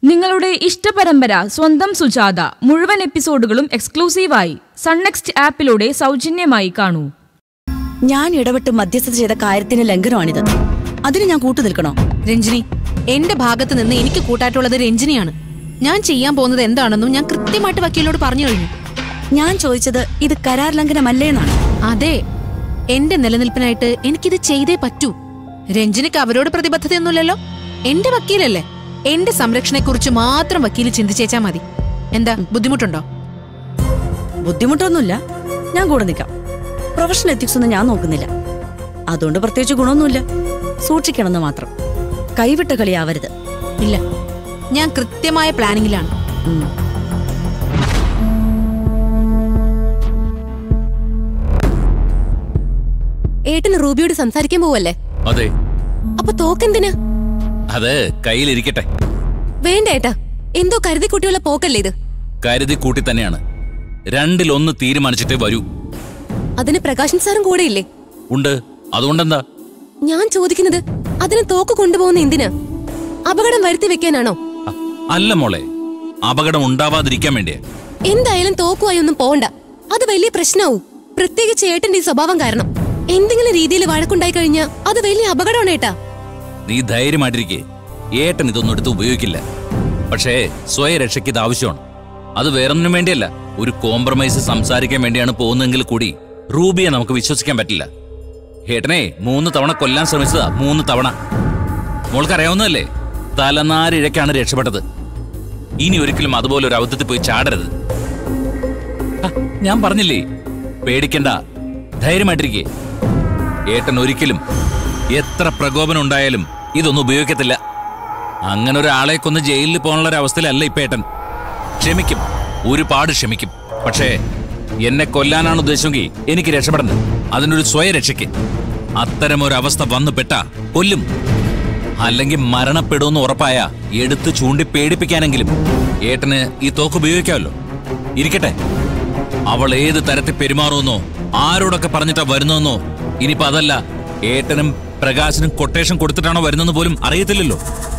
നിങ്ങളുടെ ഇഷ്ടപരമ്പര സ്വന്തം സുജാത മുഴുവൻ എപ്പിസോഡുകളും എക്സ്ക്ലൂസീവായി സൺനെക്സ്റ്റ് ആപ്പിലൂടെ സൗജന്യമായി കാണൂ ഞാൻ ഇടപെട്ട് മധ്യസ്ഥത ചെയ്ത കാര്യത്തിന് ലംഘനമാണിത് അതിന് ഞാൻ കൂട്ടു നിൽക്കണോ രഞ്ജിനി എന്റെ ഭാഗത്ത് നിന്ന് എനിക്ക് കൂട്ടായിട്ടുള്ളത് രഞ്ജിനിയാണ് ഞാൻ ചെയ്യാൻ പോകുന്നത് എന്താണെന്നും ഞാൻ കൃത്യമായിട്ട് വക്കീലിനോട് പറഞ്ഞു കഴിഞ്ഞു ഞാൻ ചോദിച്ചത് ഇത് കരാർ ലംഘനമല്ലേ എന്നാണ് അതെ എന്റെ നിലനിൽപ്പിനായിട്ട് എനിക്കിത് ചെയ്തേ പറ്റൂ രഞ്ജിനിക്ക് അവരോട് പ്രതിബദ്ധതയൊന്നുമില്ലല്ലോ എന്റെ വക്കീലല്ലേ എന്റെ സംരക്ഷണയെക്കുറിച്ച് മാത്രം വക്കീല് ചിന്തിച്ചേച്ചാ മതി എന്താ ബുദ്ധിമുട്ടുണ്ടോ ബുദ്ധിമുട്ടൊന്നുമില്ല ഞാൻ കൂടെ നിൽക്കാം പ്രൊഫഷണൽ എത്തിക്സ് ഒന്നും ഞാൻ നോക്കുന്നില്ല അതുകൊണ്ട് പ്രത്യേകിച്ച് ഗുണമൊന്നുമില്ല സൂക്ഷിക്കണമെന്ന് മാത്രം കൈവിട്ട കളിയാവരുത് ഇല്ല ഞാൻ കൃത്യമായ പ്ലാനിങ്ങിലാണ് ഉം. ഏട്ടന് റൂബിയോട് സംസാരിക്കാൻ പോവല്ലേ അതെ അപ്പൊ തോക്കെന്തിനാ അത് കയ്യിലിരിക്കട്ടെ വേണ്ട ഏട്ടാ എന്തോ കരുതി കുട്ടിയുള്ള പോക്കല്ലേ ഇത് കരുതി കൂട്ടി തന്നെയാണ് രണ്ടിലൊന്ന് തീരുമാനിച്ചിട്ടേ വരൂ അതിന് പ്രകാശൻ സാറും കൂടെ ഇല്ലേ ഉണ്ട് അതുകൊണ്ടെന്താ ഞാൻ ചോദിക്കുന്നത് അതിന് തോക്ക് കൊണ്ടുപോകുന്ന എന്തിനാ അപകടം വരുത്തി വെക്കാനാണോ അ- അല്ല മോളെ അപകടം ഉണ്ടാവാതിരിക്കാൻ വേണ്ടിയാ എന്തായാലും തോക്കുമായി ഒന്നും പോണ്ട അത് വലിയ പ്രശ്നമാവും പ്രത്യേകിച്ച് ഏട്ടന്റെ ഈ സ്വഭാവം കാരണം എന്തെങ്കിലും രീതിയിൽ വഴക്കുണ്ടായി കഴിഞ്ഞാൽ അത് വലിയ അപകടമാണ് ഏട്ടാ നീ ധൈര്യമായിട്ടിരിക്കെ ഏട്ടൻ ഇതൊന്നും എടുത്ത് ഉപയോഗിക്കില്ല പക്ഷേ സ്വയരക്ഷയ്ക്ക് ഇത് ആവശ്യമാണ് അത് വേറൊന്നിനും വേണ്ടിയല്ല ഒരു കോംപ്രമൈസ് സംസാരിക്കാൻ വേണ്ടിയാണ് പോകുന്നതെങ്കിൽ കൂടി റൂബിയെ നമുക്ക് വിശ്വസിക്കാൻ പറ്റില്ല ഏട്ടനെ മൂന്ന് തവണ കൊല്ലാൻ ശ്രമിച്ചതാ മൂന്ന് തവണ മോൾക്കറിയാവുന്നതല്ലേ തലനാരിഴക്കാണ് രക്ഷപ്പെട്ടത് ഇനി ഒരിക്കലും അതുപോലെ ഒരു അബദ്ധത്തിൽ പോയി ചാടരുത് ഹ, ഞാൻ പറഞ്ഞില്ലേ പേടിക്കണ്ട ധൈര്യമായിട്ടിരിക്കേ ഏട്ടൻ ഒരിക്കലും എത്ര പ്രകോപനം ഉണ്ടായാലും ഇതൊന്നും ഉപയോഗിക്കത്തില്ല അങ്ങനെ ഒരാളെ കൊന്ന് ജയിലിൽ പോകാനുള്ള ഒരു അവസ്ഥയിലല്ല ഇപ്പൊ ഏട്ടൻ ക്ഷമിക്കും ഒരുപാട് ക്ഷമിക്കും പക്ഷേ എന്നെ കൊല്ലാനാണ് ഉദ്ദേശമെങ്കിൽ എനിക്ക് രക്ഷപ്പെടണം അതിനൊരു സ്വയരക്ഷയ്ക്ക് അത്തരമൊരു അവസ്ഥ വന്നു പെട്ടാ കൊല്ലും അല്ലെങ്കിൽ മരണപ്പെടുമെന്ന് ഉറപ്പായ എടുത്ത് ചൂണ്ടി പേടിപ്പിക്കാനെങ്കിലും ഏട്ടന് ഈ തോക്ക് ഉപയോഗിക്കാമല്ലോ ഇരിക്കട്ടെ അവൾ ഏത് തരത്തിൽ പെരുമാറുമെന്നോ ആരോടൊക്കെ പറഞ്ഞിട്ടാ വരുന്നതെന്നോ ഇനിയിപ്പോ അതല്ല ഏട്ടനും പ്രകാശനും കൊട്ടേഷൻ കൊടുത്തിട്ടാണോ വരുന്നെന്ന് പോലും അറിയത്തില്ലല്ലോ